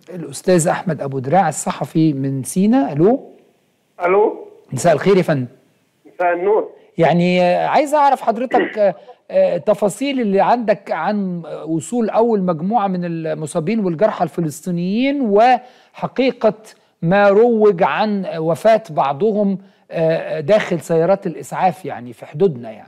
الاستاذ احمد ابو دراع الصحفي من سينا الو الو مساء الخير يا فندم مساء النور يعني آه، عايز اعرف حضرتك آه، آه، تفاصيل اللي عندك عن وصول اول مجموعه من المصابين والجرحى الفلسطينيين وحقيقه ما روج عن وفاه بعضهم آه، داخل سيارات الاسعاف يعني في حدودنا يعني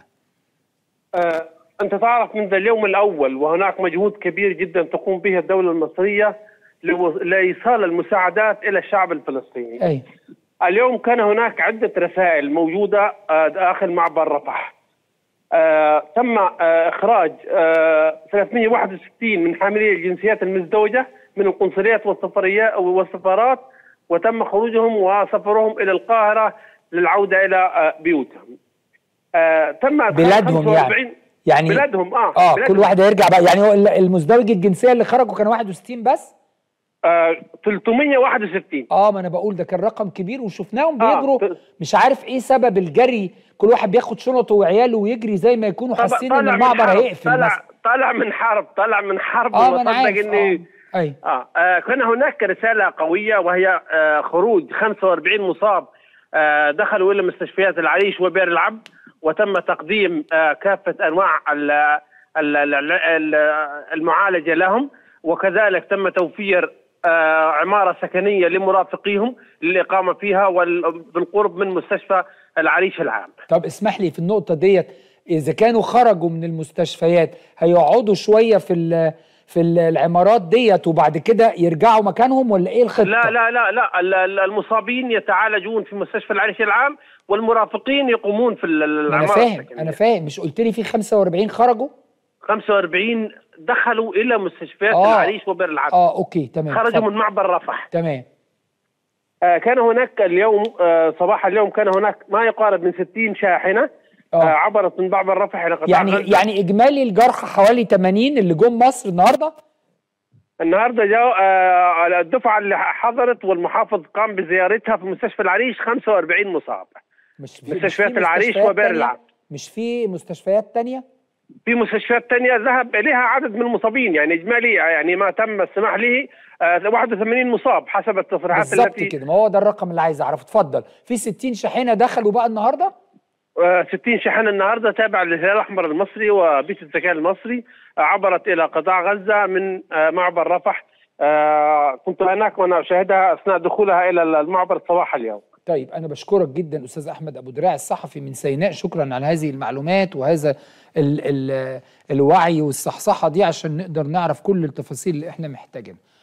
آه، أنت تعرف منذ اليوم الأول وهناك مجهود كبير جدا تقوم به الدولة المصرية لو- لإيصال المساعدات إلى الشعب الفلسطيني اي اليوم كان هناك عدة رسائل موجودة آه، داخل معبر رفح آه، تم آه، إخراج آه، 361 من حاملي الجنسيات المزدوجة من القنصليات والسفريات والسفارات وتم خروجهم وسفرهم إلى القاهرة للعودة إلى آه، بيوتهم آه، تم إدخال بلادهم 45 يعني يعني بلادهم اه اه بلادهم. كل واحد هيرجع بقى يعني هو ال- المزدوج الجنسيه اللي خرجوا كانوا 61 بس آه 361 اه ما انا بقول ده كان رقم كبير وشفناهم آه، بيجروا ت- مش عارف ايه سبب الجري كل واحد بياخد شنطه وعياله ويجري زي ما يكونوا طبعا حاسين ان طالع من المعبر حرب، هيقفل طالع مثلا طالع من حرب طالع من حرب اه ما انا وصدق عارف اني اه اي آه. آه كان هناك رسالة قوية وهي آه خروج 45 مصاب آه دخلوا إلى مستشفيات العريش وبئر العبد وتم تقديم آه كافة أنواع ال ال ال ال المعالجة لهم وكذلك تم توفير آه عمارة سكنية لمرافقيهم للإقامة فيها وال- بالقرب من مستشفى العريش العام طب اسمح لي في النقطه ديت اذا كانوا خرجوا من المستشفيات هيقعدوا شويه في ال- في ال- العمارات ديت وبعد كده يرجعوا مكانهم ولا ايه الخطه لا لا لا لا ال- ال- المصابين يتعالجون في مستشفى العريش العام والمرافقين يقومون في ال- ما انا العمارة فاهم السكنية. انا فاهم مش قلت لي في 45 خرجوا 45 دخلوا الى مستشفيات آه. العريش وبئر العبد اه اوكي تمام خرجوا اتفضل. من معبر رفح تمام آه كان هناك اليوم آه صباح اليوم كان هناك ما يقارب من 60 شاحنه آه. آه عبرت من معبر رفح الى قطاع يعني غزة. يعني اجمالي الجرحى حوالي 80 اللي جم مصر النهارده النهارده جاء آه الدفعه اللي حضرت والمحافظ قام بزيارتها في مستشفى العريش 45 مصاب مش في مستشفيات مش في العريش مستشفيات وبئر تانية؟ العبد. مش في مستشفيات تانية في مستشفيات تانية ذهب إليها عدد من المصابين يعني إجمالي يعني ما تم السماح له آه 81 مصاب حسب التصريحات بالظبط التي كده ما هو ده الرقم اللي عايز اعرفه اتفضل في 60 شاحنه دخلوا بقى النهارده آه 60 شاحنة النهاردة تابعة للهلال الأحمر المصري وبيت الذكاء المصري آه عبرت إلى قطاع غزة من آه معبر رفح آه كنت هناك وأنا أشاهدها أثناء دخولها إلى المعبر صباح اليوم طيب انا بشكرك جدا استاذ احمد ابو دراع الصحفي من سيناء شكرا على هذه المعلومات وهذا ال ال الوعي والصحصحه دي عشان نقدر نعرف كل التفاصيل اللي احنا محتاجينها